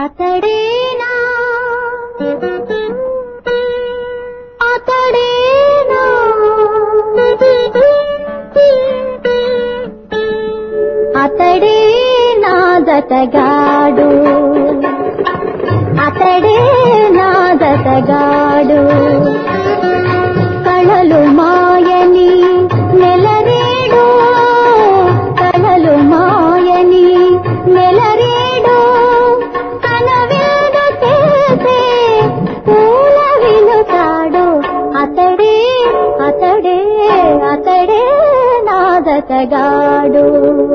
అతడేనా అతడేనా అతడే నా జతగాడు అతడే నా జతగాడు కళలు మాయని నెలరేడు కళలు మాయని నెలరేడు కనవేద చేసే పూల విలుతాడు అతడే అతడే అతడే నా జతగాడు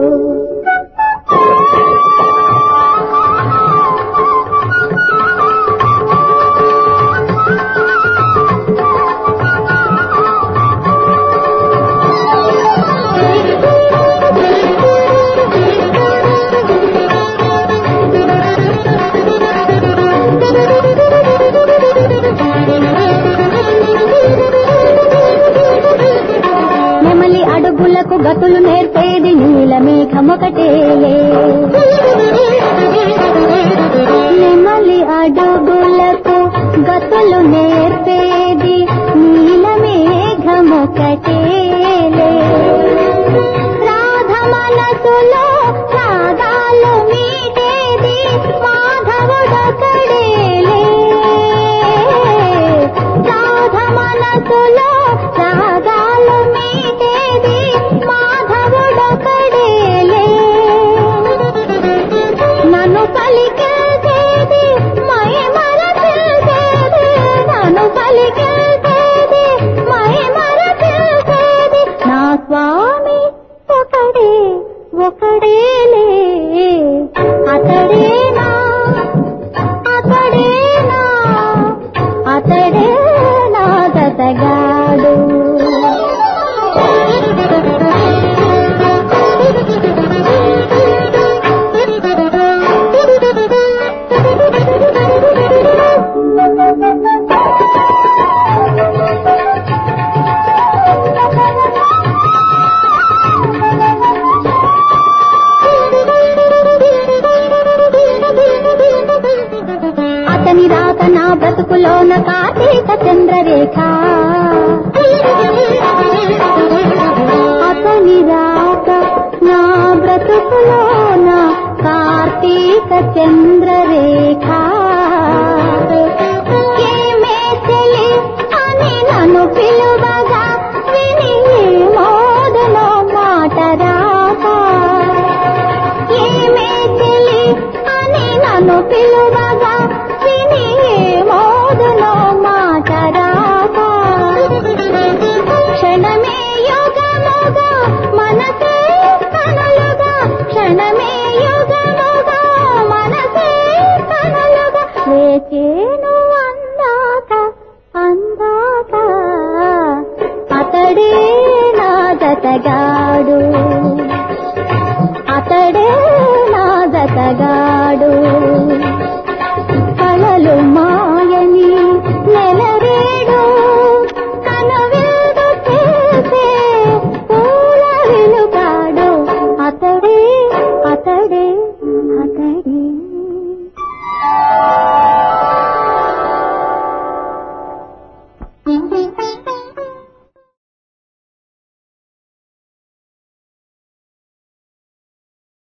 నెమలి అడుగులకు గతులు నేర్పేది నీల మేఘమొకటేలే నెమలి అడుగులకు గతులు నేర్పేది నీల మేఘమొకటేలే రాధ మనసులో రాగాలు మీటేది మాధవుడొకడేలే రాధ మనసులో రాగాలు మీటేది మాధవుడొకడేలే నన్ను పలికేది మై మరచేది నన్ను పలికేది మై మరచేది నా స్వామి ఒకడే ఒకడేలే అతడేనా అతడేనా అతడే నా దతగాడు అతని రాక నా బ్రతుకులోన కార్తీక చంద్రరేఖ అతని రాక నా బ్రతుకులోన కార్తీక చంద్రరేఖ ఏమే చెలి అని నన్ను పిలువగా విని మోదనో మాట రాక ఏమే చెలి అని నన్ను పిలువగా విని మోదులో మాట రాక క్షణమే యుగముగా మనసే కనలుగా క్షణమే యుగముగా మనసే కనలుగా వేచేను అందాక అందాక అతడే నా జతగాడు అతడే నా జతగాడు